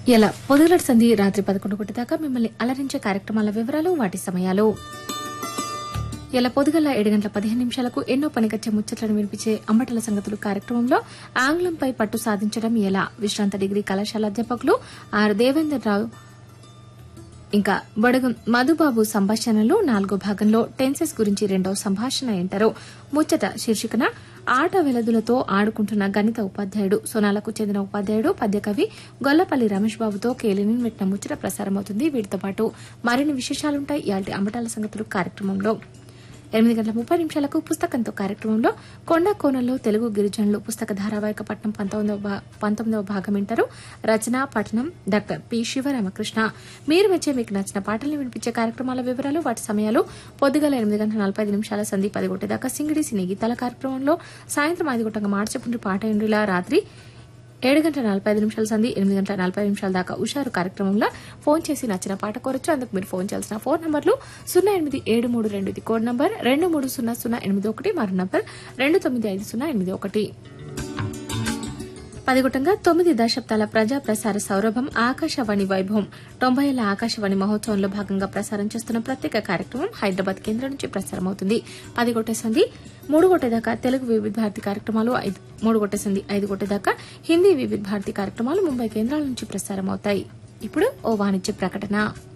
ఇలా పొదుగులటి సంధి రాత్రి పదకొండు గంటల దాకా మిమ్మల్ని అలరించే కార్యక్రమాల వివరాలు వాటి సమయాలు ఇలా పొదుగల ఏడు గంటల పదిహేను నిమిషాలకు ఎన్నో పనికొచ్చే ముచ్చట్లను వినిపించే అంబటల సంగతులు కార్యక్రమంలో ఆంగ్లంపై పట్టు సాధించడం ఎలా విశ్రాంత డిగ్రీ కళాశాల అధ్యాపకులు ఆర్ దేవేందర్ రావు ఇంకా బడగం మధుబాబు సంభాషణలో నాలుగో భాగంలో టెన్సెస్ గురించి రెండో సంభాషణ ఏంటారు ముచ్చట శీర్షికన ఆట వెలదులతో ఆడుకుంటున్న గణిత ఉపాధ్యాయుడు సోనాలకు చెందిన ఉపాధ్యాయుడు పద్యకవి గొల్లపల్లి రమేష్ బాబుతో కేలిని పెట్టిన ముచ్చట ప్రసారమవుతుంది వీటితో పాటు మరిన్ని విశేషాలుంటాయి ఇయాల్టి అంబటాల సంగతులు కార్యక్రమంలో ఎనిమిది గంటల ముప్పై నిమిషాలకు పుస్తకంతో కార్యక్రమంలో కొండ కోణంలో తెలుగు గిరిజనులు పుస్తక ధారావాహిక పట్నం పంతొమ్మిదవ భా- పంతొమ్మిదవ భాగం వింటారు రచన పఠనం డాక్టర్ పి శివరామకృష్ణ మీరు మెచ్చే మీకు నచ్చిన పాటల్ని వినిపించే కార్యక్రమాల వివరాలు వాటి సమయాలు పొద్దుగల ఎనిమిది గంటల నలభై ఐదు నిమిషాల సంధి పది గంటల దాకా సింగిడి సినీ గీతాల కార్యక్రమంలో సాయంత్రం ఐదు గంటల మార్చపుండ్రి పాట ఎండులా రాత్రి ఏడు గంటల నలభై ఐదు నిమిషాల సంధి ఎనిమిది గంటల నలభై నిమిషాల దాకా ఉషారు కార్యక్రమంలో ఫోన్ చేసి నచ్చిన పాట కోరచ్చు అందుకు మీరు ఫోన్ చేయాల్సిన ఫోన్ నంబర్లు సున్నా ఎనిమిది ఏడు మూడు రెండు ఇది కోడ్ నంబర్ రెండు మూడు సున్నా సున్నా ఎనిమిది ఒకటి మరో నంబర్ రెండు తొమ్మిది ఐదు సున్నా ఎనిమిది ఒకటి పదిగుటంగా తొమ్మిది దశాబ్దాల ప్రజా ప్రసార సౌరభం ఆకాశవాణి వైభవం తొంభై ఏళ్ల ఆకాశవాణి మహోత్సవంలో భాగంగా ప్రసారం చేస్తున్న ప్రత్యేక కార్యక్రమం హైదరాబాద్ కేంద్రం నుంచి ప్రసారమవుతుంది పది గొట్టే సంధి మూడు గొట్టే దాకా తెలుగు వివిధ భారతి కార్యక్రమాలు ఐదు మూడు గొట్టే సంధి ఐదు గొట్టే దాకా హిందీ వివిధ భారతి కార్యక్రమాలు ముంబై కేంద్రాల నుంచి ప్రసారమవుతాయి ఇప్పుడు ఓ వాణిజ్య ప్రకటన